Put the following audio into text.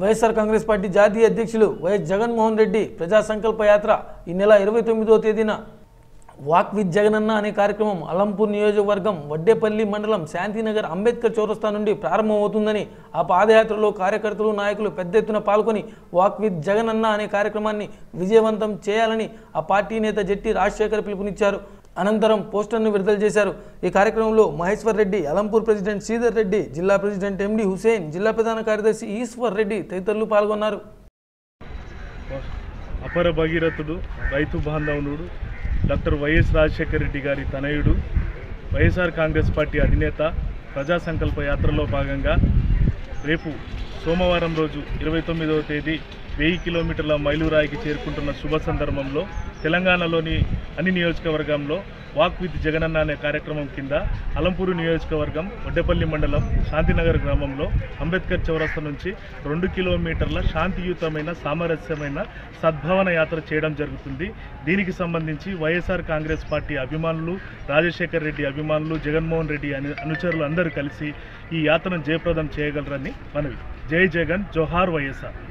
YSR Congress party జాతీయ అధ్యక్షులు YS Jaganmohan Reddy ప్రజా సంకల్ప యాత్ర ఈ నెల ఇరవై తొమ్మిదో తేదీన వాక్ విత్ జగనన్న అనే కార్యక్రమం అలంపూర్ నియోజకవర్గం వడ్డేపల్లి మండలం శాంతినగర్ అంబేద్కర్ చౌరస్తా నుండి ప్రారంభమవుతుందని ఆ పాదయాత్రలో కార్యకర్తలు నాయకులు పెద్ద ఎత్తున పాల్గొని వాక్ విత్ జగనన్న అనే కార్యక్రమాన్ని విజయవంతం చేయాలని ఆ పార్టీ నేత జట్టి రాజశేఖర్ పిలుపునిచ్చారు అనంతరం పోస్టర్ను విడుదల చేశారు ఈ కార్యక్రమంలో మహేశ్వర్ రెడ్డి అలంపూర్ ప్రెసిడెంట్ శ్రీధర్ రెడ్డి జిల్లా ప్రెసిడెంట్ ఎండి హుసేన్ జిల్లా ప్రధాన కార్యదర్శి ఈశ్వర్ రెడ్డి తదితరులు పాల్గొన్నారు అపర భగీరథుడు రైతు బాంధవునుడు డాక్టర్ వైఎస్ రాజశేఖర రెడ్డి గారి తనయుడు వైఎస్ఆర్ కాంగ్రెస్ పార్టీ అధినేత ప్రజా సంకల్ప యాత్రలో భాగంగా రేపు సోమవారం రోజు ఇరవై తొమ్మిదవ తేదీ వెయ్యి కిలోమీటర్ల మైలురాయికి చేరుకుంటున్న శుభ సందర్భంలో తెలంగాణలోని అన్ని నియోజకవర్గంలో వాక్ విత్ జగనన్న అనే కార్యక్రమం కింద అలంపూరు నియోజకవర్గం వడ్డేపల్లి మండలం శాంతినగర్ గ్రామంలో అంబేద్కర్ చౌరస్తా నుంచి రెండు కిలోమీటర్ల శాంతియుతమైన సామరస్యమైన సద్భావన యాత్ర చేయడం జరుగుతుంది దీనికి సంబంధించి వైఎస్ఆర్ కాంగ్రెస్ పార్టీ అభిమానులు రాజశేఖర్ రెడ్డి అభిమానులు జగన్మోహన్ రెడ్డి అను అనుచరులు అందరూ కలిసి ఈ యాత్రను జయప్రదం చేయగలరని మనవి జై జగన్ జోహార్ వైఎస్ఆర్